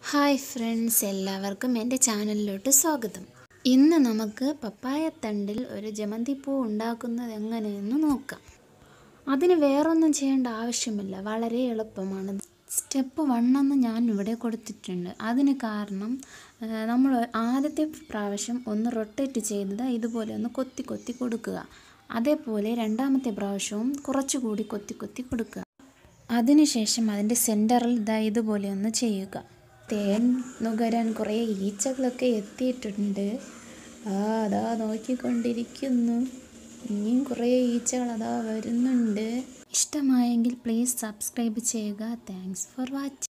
hi friends എല്ലാവർക്കും എൻ്റെ ചാനലിലോട്ട് സ്വാഗതം ഇന്ന് നമുക്ക് പപ്പായത്തണ്ടിൽ ഒരു ജമന്തി പൂ ഉണ്ടാക്കുന്നത് എങ്ങനെയെന്ന് നോക്കാം അതിന് വേറൊന്നും ചെയ്യേണ്ട ആവശ്യമില്ല വളരെ എളുപ്പമാണ് സ്റ്റെപ്പ് വണ്ണെന്ന് ഞാൻ ഇവിടെ കൊടുത്തിട്ടുണ്ട് അതിന് കാരണം ആ, നമ്മൾ ആദ്യത്തെ പ്രാവശ്യം ഒന്ന് റൊട്ടേറ്റ് ചെയ്തത് ഇതുപോലെ ഒന്ന് കൊത്തി കൊത്തി കൊടുക്കുക അതേപോലെ രണ്ടാമത്തെ പ്രാവശ്യവും കുറച്ചുകൂടി കൊത്തി കൊത്തി കൊടുക്കുക അതിനുശേഷം അതിൻ്റെ സെൻറ്ററിൽ ഇതാ ഇതുപോലെ ഒന്ന് ചെയ്യുക തേൻ നുകരാൻ കുറേ ഈച്ചകളൊക്കെ എത്തിയിട്ടുണ്ട് ആ അതാ നോക്കിക്കൊണ്ടിരിക്കുന്നു ഇനിയും കുറേ ഈച്ചകൾ അതാ വരുന്നുണ്ട് ഇഷ്ടമായെങ്കിൽ പ്ലീസ് സബ്സ്ക്രൈബ് ചെയ്യുക താങ്ക്സ് ഫോർ വാച്ചിങ്